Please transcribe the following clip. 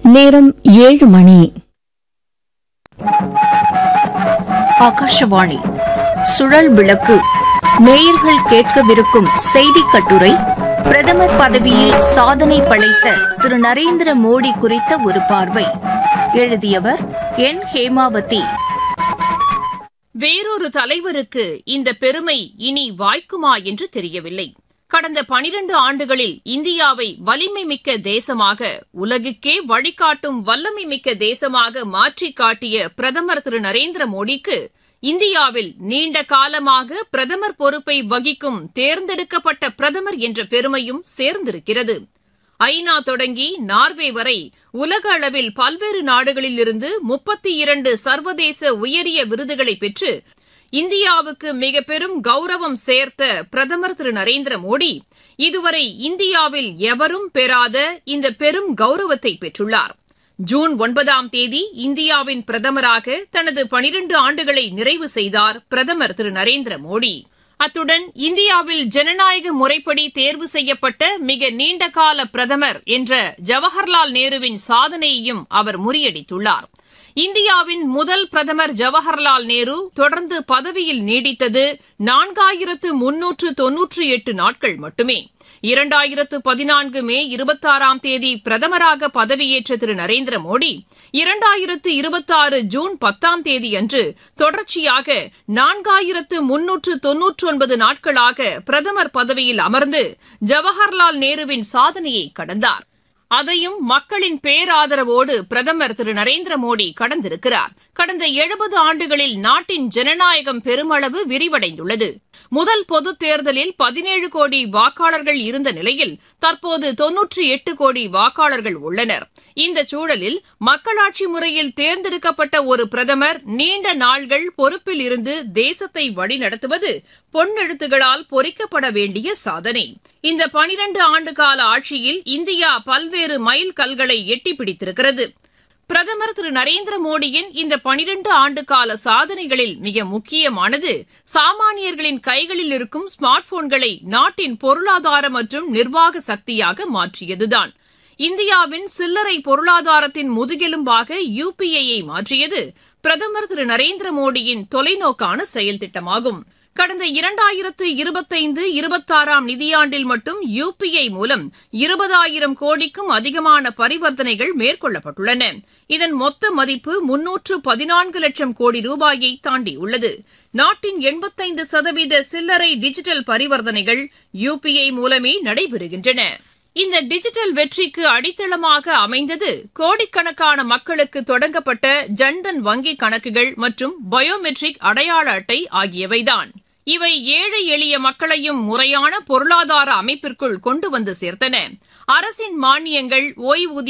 நேரம் ஏழு மணி ஆகாஷவாணி சுழல் விளக்கு நேயர்கள் கேட்கவிருக்கும் செய்தி கட்டுரை பிரதமர் பதவியில் சாதனை படைத்த திரு நரேந்திர மோடி குறித்த ஒரு பார்வை எழுதியவர் என் ஹேமாவதி வேறொரு தலைவருக்கு இந்த பெருமை இனி வாய்க்குமா என்று தெரியவில்லை கடந்த பனிரண்டு ஆண்டுகளில் இந்தியாவை வலிமை மிக்க தேசமாக உலகுக்கே வழிகாட்டும் வல்லமை மிக்க தேசமாக மாற்றிக் காட்டிய பிரதமர் திரு நரேந்திர மோடிக்கு இந்தியாவில் நீண்ட காலமாக பிரதமர் பொறுப்பை வகிக்கும் தேர்ந்தெடுக்கப்பட்ட பிரதமர் என்ற பெருமையும் சேர்ந்திருக்கிறது ஐநா தொடங்கி நார்வே வரை உலக அளவில் பல்வேறு நாடுகளில் இருந்து முப்பத்தி இரண்டு சர்வதேச உயரிய விருதுகளை பெற்று இந்தியாவுக்கு மிக பெரும் கௌரவம் சேர்த்த பிரதமர் திரு நரேந்திர மோடி இதுவரை இந்தியாவில் எவரும் பெறாத இந்த பெரும் கௌரவத்தை பெற்றுள்ளார் ஜூன் ஒன்பதாம் தேதி இந்தியாவின் பிரதமராக தனது பனிரண்டு ஆண்டுகளை நிறைவு செய்தார் பிரதமர் திரு நரேந்திர மோடி அத்துடன் இந்தியாவில் ஜனநாயக முறைப்படி தேர்வு செய்யப்பட்ட மிக நீண்டகால பிரதமர் என்ற ஜவஹர்லால் நேருவின் சாதனையையும் அவர் முறியடித்துள்ளார் இந்தியாவின் முதல் பிரதமர் ஜவஹர்லால் நேரு தொடர்ந்து பதவியில் நீடித்தது நான்காயிரத்து முன்னூற்று தொன்னூற்று எட்டு நாட்கள் மட்டுமே இரண்டாயிரத்து பதினான்கு மே இருபத்தாறாம் தேதி பிரதமராக பதவியேற்ற திரு நரேந்திர மோடி இரண்டாயிரத்து இருபத்தாறு ஜூன் பத்தாம் தேதி அன்று தொடர்ச்சியாக நான்காயிரத்து முன்னூற்று தொன்னூற்று ஒன்பது நாட்களாக பிரதமர் பதவியில் அமர்ந்து ஜவஹர்லால் நேருவின் சாதனையை கடந்தார் அதையும் மக்களின் பேராதரவோடு பிரதமர் திரு நரேந்திர மோடி கடந்திருக்கிறார் கடந்த எழுபது ஆண்டுகளில் நாட்டின் ஜனநாயகம் பெருமளவு விரிவடைந்துள்ளது முதல் பொதுத் தேர்தலில் பதினேழு கோடி வாக்காளர்கள் இருந்த நிலையில் தற்போது தொன்னூற்றி எட்டு கோடி வாக்காளர்கள் உள்ளனர் இந்த சூழலில் மக்களாட்சி முறையில் தேர்ந்தெடுக்கப்பட்ட ஒரு பிரதமர் நீண்ட நாள்கள் பொறுப்பில் இருந்து தேசத்தை வழிநடத்துவது பொன்னெழுத்துகளால் பொறிக்கப்பட வேண்டிய சாதனை இந்த பனிரண்டு ஆண்டு கால ஆட்சியில் இந்தியா பல்வேறு மைல் கல்களை எட்டி பிடித்திருக்கிறது பிரதமர் திரு நரேந்திர மோடியின் இந்த பனிரண்டு ஆண்டு கால சாதனைகளில் மிக முக்கியமானது சாமானியர்களின் கைகளில் இருக்கும் ஸ்மார்ட் போன்களை நாட்டின் பொருளாதார மற்றும் நிர்வாக சக்தியாக மாற்றியதுதான் இந்தியாவின் சில்லறை பொருளாதாரத்தின் முதுகெலும்பாக யுபிஐயை மாற்றியது பிரதமர் திரு நரேந்திர மோடியின் தொலைநோக்கான செயல் திட்டமாகும் கடந்த இரண்டாயிரத்து இருபத்தைந்து இருபத்தாறாம் நிதியாண்டில் மட்டும் யுபிஐ மூலம் இருபதாயிரம் கோடிக்கும் அதிகமான பரிவர்த்தனைகள் மேற்கொள்ளப்பட்டுள்ளன இதன் மொத்த மதிப்பு முன்னூற்று பதினான்கு லட்சம் கோடி ரூபாயை தாண்டியுள்ளது நாட்டின் எண்பத்தைந்து சதவீத சில்லறை டிஜிட்டல் பரிவர்த்தனைகள் யுபிஐ மூலமே நடைபெறுகின்றன இந்த டிஜிட்டல் வெற்றிக்கு அடித்தளமாக அமைந்தது கோடிக்கணக்கான மக்களுக்கு தொடங்கப்பட்ட ஜன்தன் வங்கி கணக்குகள் மற்றும் பயோமெட்ரிக் அடையாள அட்டை ஆகியவைதான் இவை ஏழை எளிய மக்களையும் முறையான பொருளாதார அமைப்பிற்குள் கொண்டு வந்து சேர்த்தன அரசின் மானியங்கள் ஓய்வூதிய